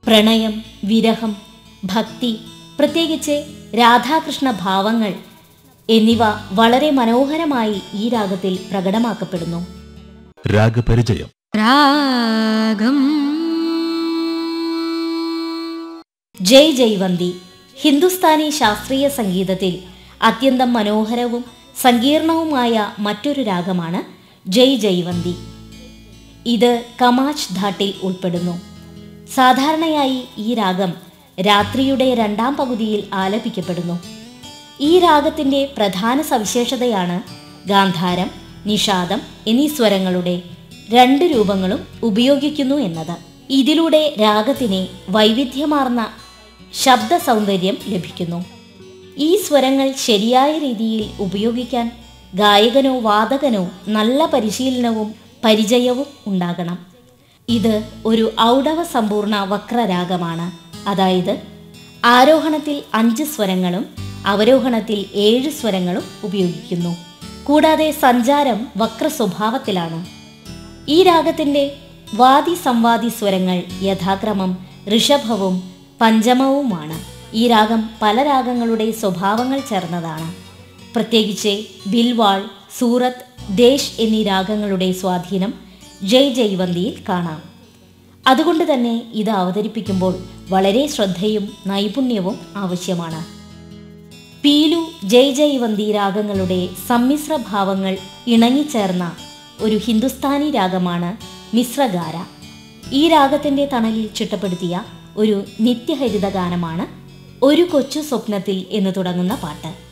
പ്രണയം വിരഹം ഭക്തി പ്രത്യേകിച്ച് രാധാകൃഷ്ണ ഭാവങ്ങൾ എന്നിവ വളരെ മനോഹരമായി ഈ രാഗത്തിൽ പ്രകടമാക്കപ്പെടുന്നു രാഗപരിചയം രാഗം ജയ് ജയ്വന്തി ഹിന്ദുസ്ഥാനി ശാസ്ത്രീയ സംഗീതത്തിൽ അത്യന്തം മനോഹരവും സങ്കീർണവുമായ മറ്റൊരു രാഗമാണ് ജയ് ജയ്വന്തി ഇത് കമാച്ച് ധാട്ടിൽ ഉൾപ്പെടുന്നു സാധാരണയായി ഈ രാഗം രാത്രിയുടെ രണ്ടാം പകുതിയിൽ ആലപിക്കപ്പെടുന്നു ഈ രാഗത്തിൻ്റെ പ്രധാന സവിശേഷതയാണ് ഗാന്ധാരം നിഷാദം എന്നീ സ്വരങ്ങളുടെ രണ്ട് രൂപങ്ങളും ഉപയോഗിക്കുന്നു എന്നത് ഇതിലൂടെ രാഗത്തിന് വൈവിധ്യമാർന്ന ശബ്ദ സൗന്ദര്യം ലഭിക്കുന്നു ഈ സ്വരങ്ങൾ ശരിയായ രീതിയിൽ ഉപയോഗിക്കാൻ ഗായകനോ വാദകനോ നല്ല പരിശീലനവും പരിചയവും ഉണ്ടാകണം ഇത് ഒരു ഔഡവ സമ്പൂർണ്ണ വക്രരാഗമാണ് അതായത് ആരോഹണത്തിൽ അഞ്ച് സ്വരങ്ങളും അവരോഹണത്തിൽ ഏഴ് സ്വരങ്ങളും ഉപയോഗിക്കുന്നു കൂടാതെ സഞ്ചാരം വക്ര സ്വഭാവത്തിലാണ് ഈ രാഗത്തിൻ്റെ വാദി സംവാദി സ്വരങ്ങൾ യഥാക്രമം ഋഷഭവും പഞ്ചമവുമാണ് ഈ രാഗം പല രാഗങ്ങളുടെ സ്വഭാവങ്ങൾ ചേർന്നതാണ് പ്രത്യേകിച്ച് ബിൽവാൾ സൂറത്ത് ദേശ് എന്നീ രാഗങ്ങളുടെ സ്വാധീനം ജയ് ജയ്വന്തിയിൽ കാണാം അതുകൊണ്ട് തന്നെ ഇത് അവതരിപ്പിക്കുമ്പോൾ വളരെ ശ്രദ്ധയും നൈപുണ്യവും ആവശ്യമാണ് പീലു ജയ് ജയ്വന്തി രാഗങ്ങളുടെ സമ്മിശ്ര ഭാവങ്ങൾ ഇണങ്ങിച്ചേർന്ന ഒരു ഹിന്ദുസ്ഥാനി രാഗമാണ് മിശ്രഗാര ഈ രാഗത്തിൻ്റെ തണലിൽ ചിട്ടപ്പെടുത്തിയ ഒരു നിത്യഹരിത ഗാനമാണ് ഒരു കൊച്ചു സ്വപ്നത്തിൽ എന്ന് തുടങ്ങുന്ന പാട്ട്